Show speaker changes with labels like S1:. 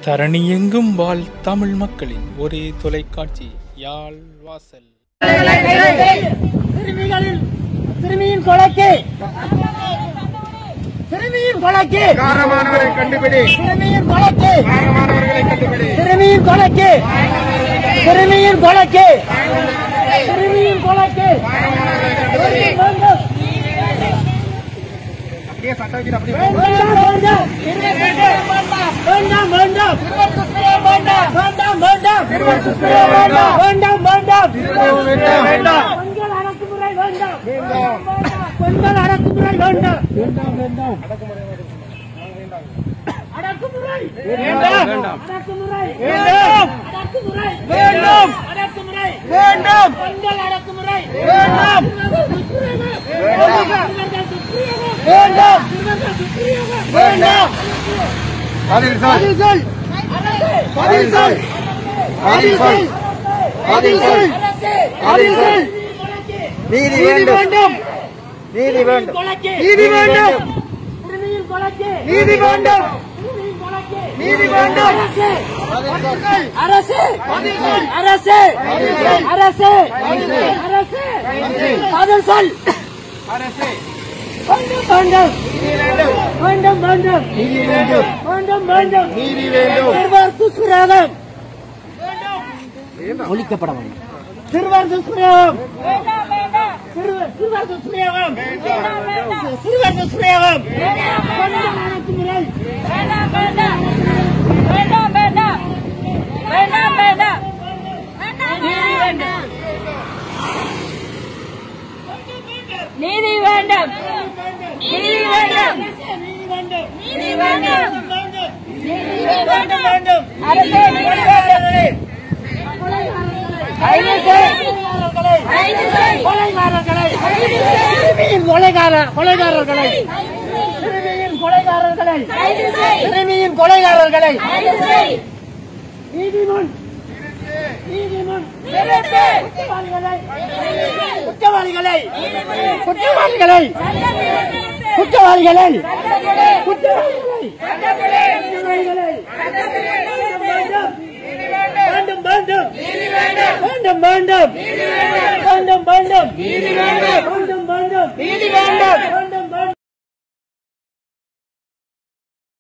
S1: தரணியெங்கும் வாழ் தமிழ் மக்களின் ஒரே தொலைக்காட்சி யாழ் வாசல்
S2: சிறுமிகளில் சிறுமியின் கொலைக்கு சிறுமியின் கொலைக்கு
S3: காரணமானவரை கண்டுபிடி
S2: சிறுமியின் கொலைக்கு
S3: காரணமானவர்களை கண்டுபிடி
S2: சிறுமியின் கொலைக்கு சிறுமியின் கொலைக்கு சிறுமியின் கொலைக்கு வேண்டும்.
S3: அப்படியே சட்ட வச்சுட்டு அப்படியே
S2: வேண்டாம், வேண்டாம். வேண்டாம், வேண்டாம். வேண்டாம், வேண்டாம். வேண்டாம், வேண்டாம்.
S3: வேண்டாம் வேண்டாம்
S2: பெண்கள் அடக்குமுறை வேண்டாம் பெண்கள் அடக்குமுறை வேண்டாம் அடக்குமுறை
S3: வேண்டாம்.
S2: அடக்குமுறை
S3: வேண்டாம்.
S2: அடக்குமுறை
S3: வேண்டாம்.
S2: அடக்குமுறை
S3: வேண்டாம்
S2: பெண்கள் அடக்குமுறை
S3: வேண்டாம்.
S2: வேண்டாம்
S3: வேண்டாம்.
S2: வேண்டாம்
S3: வேண்டாம் பதில் சொல் பதில் சொல் பதில் சொல் பதில் சொல் பதில் சொல் நீதி வேண்டும் நீதி வேண்டும் நீதி வேண்டும்
S2: சிறுமியின் கொலைக்கு
S3: நீதி வேண்டும்
S2: சிறுமியின் கொலைக்கு
S3: நீதி வேண்டும்
S2: அரசு அரசு அரசு அரசு பதில் சொல்
S3: அரசே
S2: வேண்டும் வேண்டும் வேண்டும் வேண்டும்
S3: நீதி வேண்டும்
S2: வேண்டும் வேண்டும்
S3: நீதி வேண்டும்
S2: சிறுவர் துஷ்பிரயோகம் ஒழிக்கப்பட வேண்டும் சிறுவர் துஷ்பிரயோகம் சிறுவர் சிறுவர் துஷ்பிரயோகம் சிறுவர் துஷ்பிரயோகம் பெண்கள் அடக்குமுறை
S4: வேண்டாம் வேண்டாம் வேண்டாம் வேண்டாம் வேண்டாம் வேண்டாம் நீதி வேண்டும் நீதி வேண்டும் நீதி வேண்டும் நீதி வேண்டும் அரசே நீதி வேண்டும் கைது செய் கைது செய்
S2: கொலைகாரர்களை
S4: கைது செய்
S2: சிறுமியின் கொலைகார கொலைகாரர்களை சிறுமியின் கொலைகாரர்களை
S4: கைது செய்
S2: சிறுமியின் கொலைகாரர்களை
S4: கைது செய்
S2: நீதிமன் நீதிமன்
S4: நிறுத்து
S2: குற்றவாளிகளை குற்றவாளிகளை குற்றவாளிகளை குற்றவாளிகளை குற்றவாளிகளை குற்றவாளிகளை வேண்டும் வேண்டும் வேண்டும் வேண்டும் வேண்டும் வேண்டும் வேண்டும் வேண்டும் வேண்டும் வேண்டும் வேண்டும்